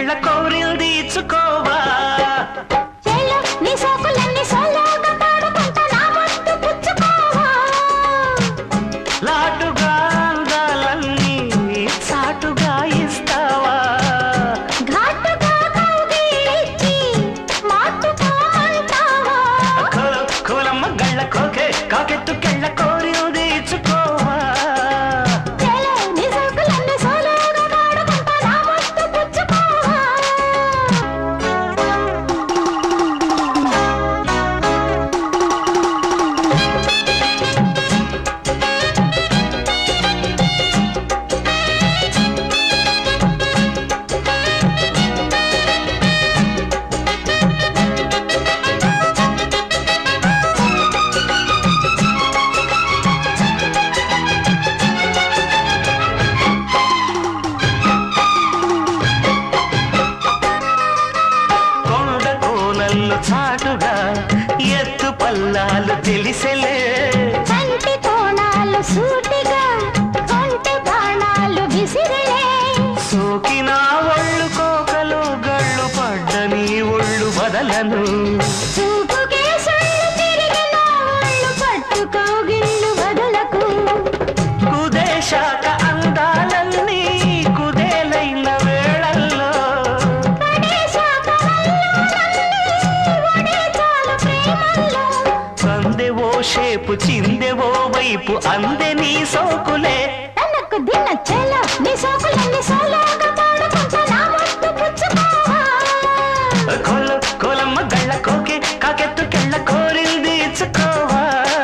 కళ్ళ కోరిల్ తీర్చుకోవా చేలో నీ సోకులన్నీ సోలోగా పాడుకుంటా నా ముద్దు పుచ్చుకోవా లాటుగా అందాలన్నీ చాటుగా ఇస్తావా ఘాటుగా కౌగిలించి మాటుగా అంటావా కోల కోలమ్మ గళ్ళ కోకే కాకెత్తు కెళ్ళ కోరిల్ తీర్చుకోవా చేలో నీ సోకులన్నీ సోలోగా పాడుకుంటా నా ముద్దు పుచ్చుకోవా కొండ కోనల్లు చాటుగా ఎత్తు పల్లాలు తెలిసెలే కంటి కోణాలు సూటిగా కొంటి బాణాలు విసిరిలే సోకిన ఒళ్ళు కోకలు గళ్ళు పడ్డ నీ ఒళ్ళు బదలను చూపుకే సొల్లు తిరిగిన ఒళ్ళు పట్టుకోగిళ్ళు వదలకు కుదేశాక అందాలన్నీ కుదేలైన వేళల్లో పడేశాక వల్లులన్నీ ఒడే చాలు ప్రేమల్లో సందెవో షేపు చిందెవో వైపు అందే నీ సోకులే తనకు దిన చెల నీ సోకులన్నీ సోలోగా పాడుకుంటా నా ముద్దు పుచ్చుకోవా కొల కొలమ్మ గళ్ళ కోకే కాకెత్తు కెళ్ళ కోరిల్ తీర్చుకోవా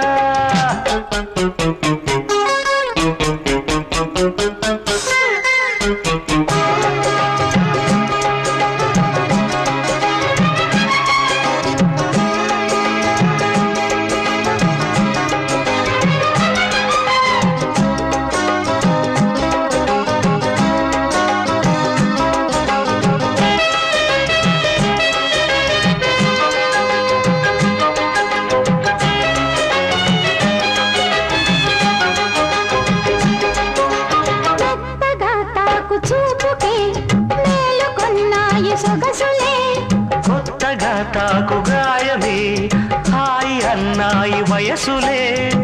మెత్తగా తాకు చూపుకే మేలుకొన్నాయి సొగసులే కొత్తగా తాకు గాయమే హాయి అన్నాయి వయసులే